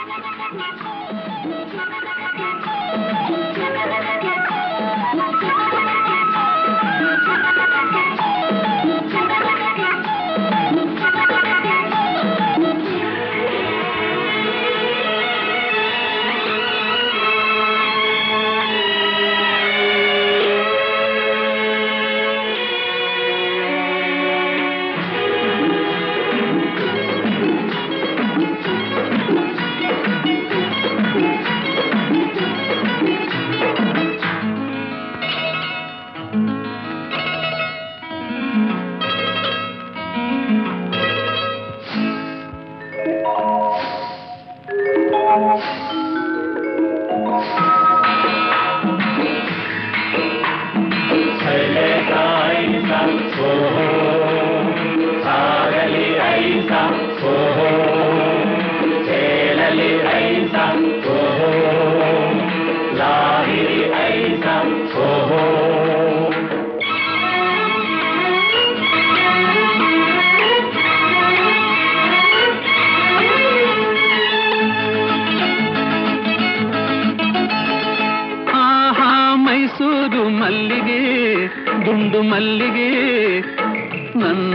ಆಹಾ ಮೈಸೂರು ಮಲ್ಲಿಗೆ ದುಂಡು ಮಲ್ಲಿಗೆ ನನ್ನ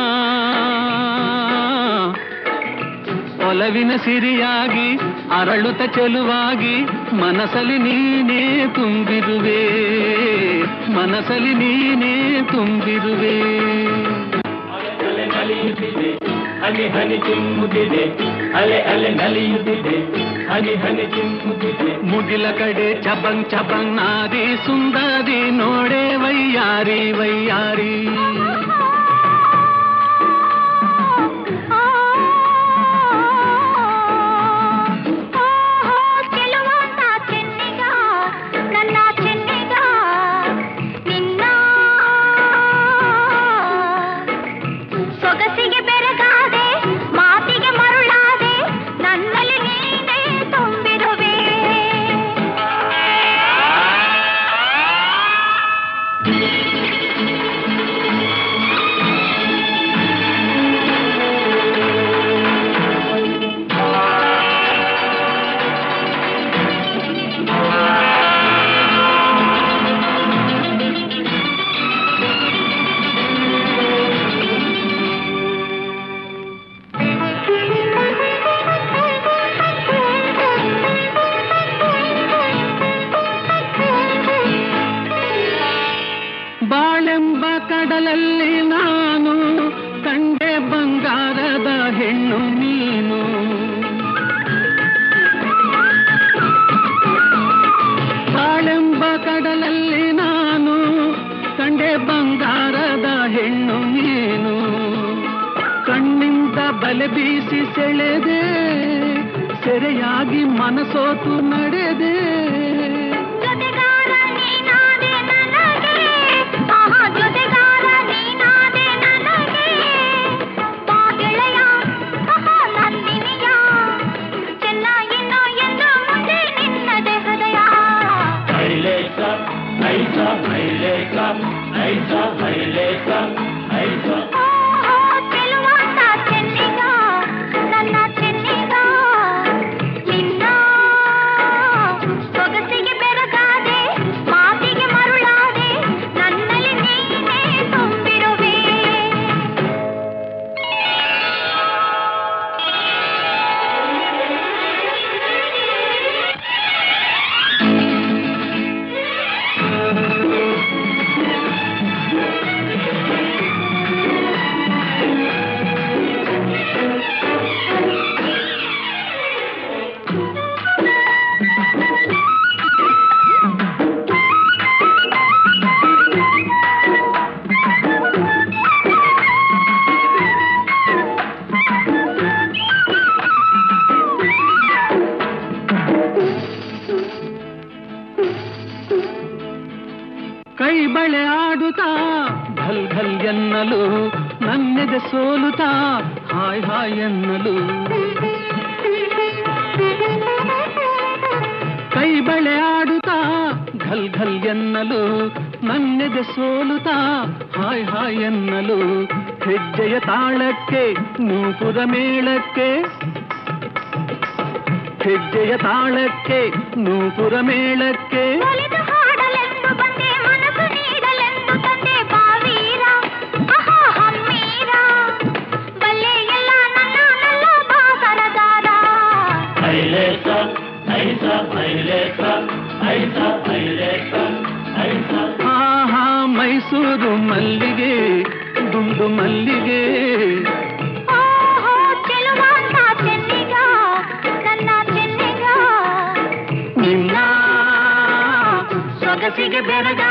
ಒಲವಿನ ಸಿರಿಯಾಗಿ ಅರಳುತ್ತ ಚೆಲುವಾಗಿ ಮನಸಲಿ ನೀನೇ ತುಂಬಿರುವೆ ಮನಸಲಿ ನೀನೇ ತುಂಬಿರುವೆ ಅಲೆ ನಲಿಯುತ್ತಿದೆ ಹನಿ ಹನಿ ಚಿಮ್ಮುತ್ತಿದೆ ಅಲೆ ಅಲೆ ನಲಿಯುತ್ತಿದೆ ಹನಿ ಹನಿ ಚಿಮ್ಮುತ್ತಿದೆ ಮುಗಿಲ ಕಡೆ ಚಬಂಗ್ ಚಬಂಗ್ ನಾರಿ ಸುಂದರಿ ನೋಡೆ ವೈಯಾರಿ ವೈಯಾರಿ ಚೆಲುವಂತ ಚೆನ್ನಿಗ ನನ್ನ ಚೆನ್ನಿಗ ನಿನ್ನ ಸೊಗಸಿಗೆ ಬೆರಗಾದೆ ಮಾತಿಗೆ ಮರುಳಾದೆ ನನ್ನಲ್ಲಿ ನೀನೇ ತುಂಬಿರುವೆ ಬಾಳೆಂಬ ಕಡಲಲ್ಲಿ ನಾನು ಕಂಡೆ ಬಂಗಾರದ ಹೆಣ್ಣು ನೀನು ಬಾಳೆಂಬ ಕಡಲಲ್ಲಿ ನಾನು ಕಂಡೆ ಬಂಗಾರದ ಹೆಣ್ಣು ನೀನು ಕಣ್ಣಿಂದ ಬಲೆ ಬೀಸಿ ಸೆಳೆದೆ ಸೆರೆಯಾಗಿ ಮನಸೋತು ನಡೆದೆ ಜೊತೆಗಾರ ನೀನಾದೆ ನನಗೆ ಆಹಾ ಜೊತೆಗಾರ ನೀನಾದೆ ನನಗೆ ಬಾ ಗೆಳೆಯ ಆಹಾ ನಂದಿನಿಯ ಚೆನ್ನಾಗಿನ್ನೋ ಎಂದು ಮುಂದೆ ನಿನ್ನದೆ ಹೃದಯ ಐಲೇಸ ಐಸ ಐಲೇಸ ಐಸ ಐಲೇಸ ಐಸ ಓಹೋ ಚೆಲುವಂತ ಚೆನ್ನಿಗ ನನ್ನ ಚೆನ್ನಿಗ ನಿನ್ನ ಸೊಗಸಿಗೆ ಬೆರಗಾದೆ ಮಾತಿಗೆ ಮರುಳಾದೆ ನನ್ನಲ್ಲಿ ನೀನೇ ತುಂಬಿರುವೆ ಕೈ ಬಳೆ ಆಡುತ್ತಾ ಘಲ್ ಘಲ್ ಎನ್ನಲು ನನ್ನೆದೆ ಸೋಲುತ್ತಾ ಹಾಯ್ ಹಾಯ್ ಎನ್ನಲು ಕೈ ಬಳೆ ಆಡುತ್ತಾ ಘಲ್ ಘಲ್ ಎನ್ನಲು ನನ್ನೆದೆ ಸೋಲುತ್ತಾ ಹಾಯ್ ಹಾಯ್ ಎನ್ನಲು ಹೆಜ್ಜೆಯ ತಾಳಕ್ಕೆ ನೂಪುರ ಮೇಳಕ್ಕೆ ಹೆಜ್ಜೆಯ ತಾಳಕ್ಕೆ ನೂಪುರ ಮೇಳಕ್ಕೆ ಒಲಿದು ಹಾಡಲೆಂದು ಬಂದೆ ಮನಸ್ಸು ನೀಡಲೆಂದು ತಂದೆ ಬಾವೀರ ಆಹಾ ಹಮ್ಮೀರ ಬಲ್ಲೆ ಎಲ್ಲ ನನ್ನ ನಲ್ಲ ಬಾಸರದಾರ ಐಲೇಸ ಐಸ ಐಲೇಸ ಐಸ ಐಲೇಸ ಐಸ ಆಹಾ ಮೈಸೂರು ಮಲ್ಲಿಗೆ ದುಂಡು ಮಲ್ಲಿಗೆ ಓಹೋ ಚೆಲುವಾಂತ ಚೆನ್ನಿಗ ನನ್ನ ಚೆನ್ನಿಗ ನಿನ್ನ ಸೊಗಸಿಗೆ ಬೆರಗ